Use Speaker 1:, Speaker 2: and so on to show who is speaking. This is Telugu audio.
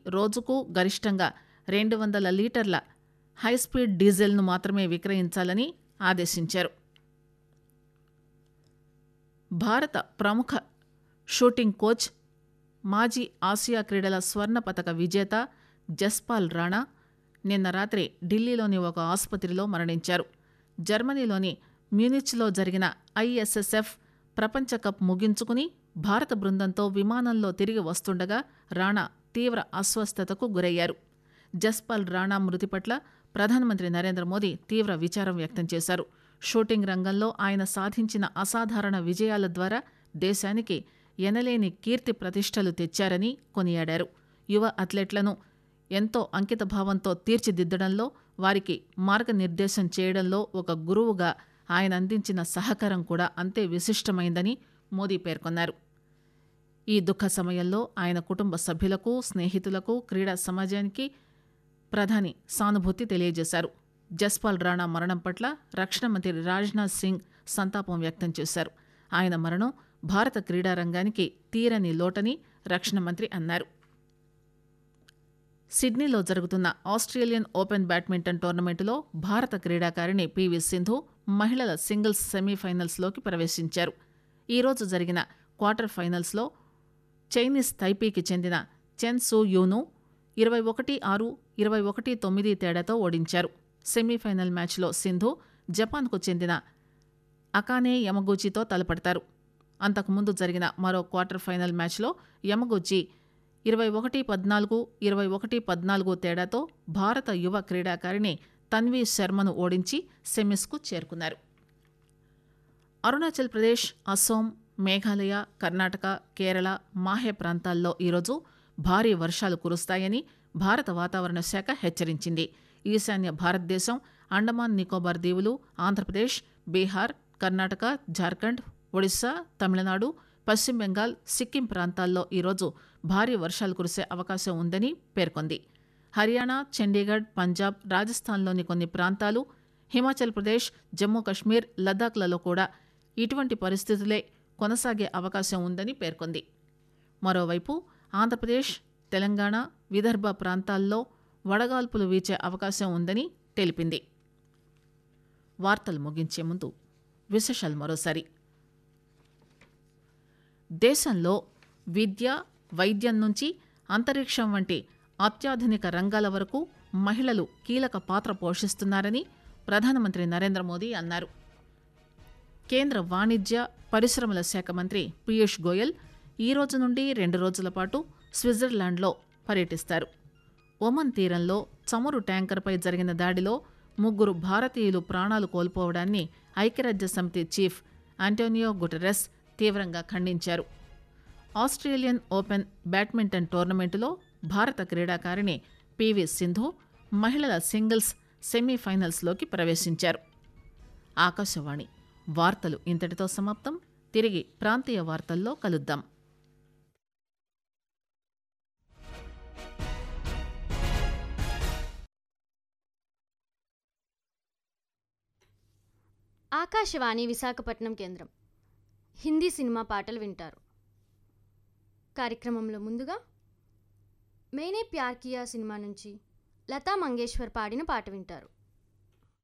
Speaker 1: రోజుకు గరిష్టంగా రెండు వందల లీటర్ల హైస్పీడ్ డీజిల్ను మాత్రమే విక్రయించాలని ఆదేశించారు భారత ప్రముఖ షూటింగ్ కోచ్ మాజీ ఆసియా క్రీడల స్వర్ణ పతక విజేత జస్పాల్ రాణా నిన్న రాత్రి ఢిల్లీలోని ఒక ఆసుపత్రిలో మరణించారు జర్మనీలోని మ్యూనిచ్లో జరిగిన ఐఎస్ఎస్ఎఫ్ ప్రపంచ కప్ ముగించుకుని భారత బృందంతో విమానంలో తిరిగి వస్తుండగా రాణా తీవ్ర అస్వస్థతకు గురయ్యారు జస్పాల్ రాణా మృతి పట్ల ప్రధానమంత్రి నరేంద్ర మోదీ తీవ్ర విచారం వ్యక్తం చేశారు షూటింగ్ రంగంలో ఆయన సాధించిన అసాధారణ విజయాల ద్వారా దేశానికి ఎనలేని కీర్తి ప్రతిష్టలు తెచ్చారని కొనియాడారు యువ అథ్లెట్లను ఎంతో అంకితభావంతో తీర్చిదిద్దడంలో వారికి మార్గనిర్దేశం చేయడంలో ఒక గురువుగా ఆయన అందించిన సహకారం కూడా అంతే విశిష్టమైందని మోదీ పేర్కొన్నారు ఈ దుఃఖ సమయంలో ఆయన కుటుంబ సభ్యులకు స్నేహితులకు క్రీడా సమాజానికి ప్రధాని సానుభూతి తెలియజేశారు జస్పాల్ రాణా మరణం పట్ల రక్షణ మంత్రి రాజ్నాథ్ సింగ్ సంతాపం వ్యక్తం చేశారు ఆయన మరణం భారత క్రీడా రంగానికి తీరని లోటని రక్షణ మంత్రి అన్నారు సిడ్నీలో జరుగుతున్న ఆస్ట్రేలియన్ ఓపెన్ బ్యాడ్మింటన్ టోర్నమెంటులో భారత క్రీడాకారిణి పివి సింధు మహిళల సింగిల్స్ సెమీఫైనల్స్లోకి ప్రవేశించారు ఈరోజు జరిగిన క్వార్టర్ ఫైనల్స్లో చైనీస్ తైపీకి చెందిన చెన్ సూ యూను ఇరవై ఒకటి ఆరు ఇరవై ఒకటి తొమ్మిది తేడాతో ఓడించారు సెమీఫైనల్ మ్యాచ్లో సింధు జపాన్కు చెందిన అకానే యమగూచితో తలపడతారు అంతకుముందు జరిగిన మరో క్వార్టర్ ఫైనల్ మ్యాచ్లో యమగూచి ఇరవై ఒకటి పద్నాలుగు ఇరవై ఒకటి పద్నాలుగు తేడాతో భారత యువ క్రీడాకారిణి తన్వీ శర్మను ఓడించి సెమీస్కు చేరుకున్నారు అరుణాచల్ ప్రదేశ్ అస్సోం మేఘాలయ కర్ణాటక కేరళ మాహే ప్రాంతాల్లో ఈరోజు భారీ వర్షాలు కురుస్తాయని భారత వాతావరణ శాఖ హెచ్చరించింది ఈశాన్య భారతదేశం అండమాన్ నికోబార్ దీవులు ఆంధ్రప్రదేశ్ బీహార్ కర్ణాటక జార్ఖండ్ ఒడిశా తమిళనాడు పశ్చిమ బెంగాల్ సిక్కిం ప్రాంతాల్లో ఈరోజు భారీ వర్షాలు కురిసే అవకాశం ఉందని పేర్కొంది హర్యానా చండీగఢ్ పంజాబ్ రాజస్థాన్లోని కొన్ని ప్రాంతాలు హిమాచల్ ప్రదేశ్ జమ్మూ కశ్మీర్ లద్దాఖ్లలో కూడా ఇటువంటి పరిస్థితులే కొనసాగే అవకాశం ఉందని పేర్కొంది మరోవైపు ఆంధ్రప్రదేశ్ తెలంగాణ విదర్భ ప్రాంతాల్లో వడగాల్పులు వీచే అవకాశం ఉందని తెలిపింది వార్తలు ముగించే ముందు విశేషాలు మరోసారి దేశంలో విద్య వైద్యం నుంచి అంతరిక్షం వంటి అత్యాధునిక రంగాల వరకు మహిళలు కీలక పాత్ర పోషిస్తున్నారని ప్రధానమంత్రి నరేంద్ర మోదీ అన్నారు కేంద్ర వాణిజ్య పరిశ్రమల శాఖ మంత్రి పీయూష్ గోయల్ ఈ రోజు నుండి రెండు రోజుల పాటు స్విట్జర్లాండ్లో పర్యటిస్తారు ఒమన్ తీరంలో చమురు ట్యాంకర్పై జరిగిన దాడిలో ముగ్గురు భారతీయులు ప్రాణాలు కోల్పోవడాన్ని ఐక్యరాజ్య సమితి చీఫ్ ఆంటోనియో గుటెరస్ తీవ్రంగా ఖండించారు ఆస్ట్రేలియన్ ఓపెన్ బ్యాడ్మింటన్ టోర్నమెంటులో భారత క్రీడాకారిణి పివి సింధు మహిళల సింగిల్స్ సెమీఫైనల్స్లోకి ప్రవేశించారు ఆకాశవాణి వార్తలు ఇంతటితో సమాప్తం తిరిగి ప్రాంతీయ వార్తల్లో కలుద్దాం
Speaker 2: ఆకాశవాణి విశాఖపట్నం కేంద్రం హిందీ సినిమా పాటలు వింటారు కార్యక్రమంలో ముందుగా మేనే ప్యార్ కియా సినిమా నుంచి లతా మంగేశ్వర్ పాడిన పాట వింటారు